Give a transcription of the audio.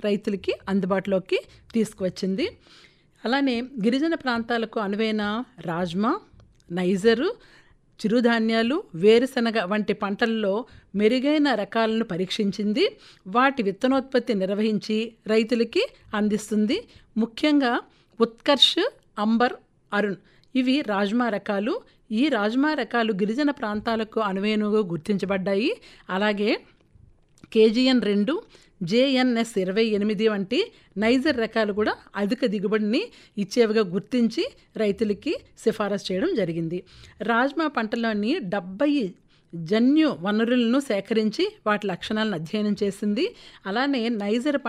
రైతులకి అందుబాటులోకి తీసుకువచ్చింది అలానే గిరిజన ప్రాంతాలకు అనువైన రాజ్మా నైజరు చిరుధాన్యాలు వేరుశనగ వంటి పంటల్లో మెరుగైన రకాలను పరీక్షించింది వాటి విత్తనోత్పత్తి నిర్వహించి రైతులకి అందిస్తుంది ముఖ్యంగా ఉత్కర్ష్ అంబర్ అరుణ్ ఇవి రాజ్మా రకాలు ఈ రాజ్మా రకాలు గిరిజన ప్రాంతాలకు అనువైనగా గుర్తించబడ్డాయి అలాగే కేజీఎన్ రెండు జేఎన్ఎస్ ఇరవై ఎనిమిది వంటి నైజర్ రకాలు కూడా అధిక దిగుబడిని ఇచ్చేవిగా గుర్తించి రైతులకి సిఫారసు చేయడం జరిగింది రాజ్మా పంటలోని డెబ్బై జన్యు వనరులను సేకరించి వాటి లక్షణాలను అధ్యయనం చేసింది అలానే నైజర్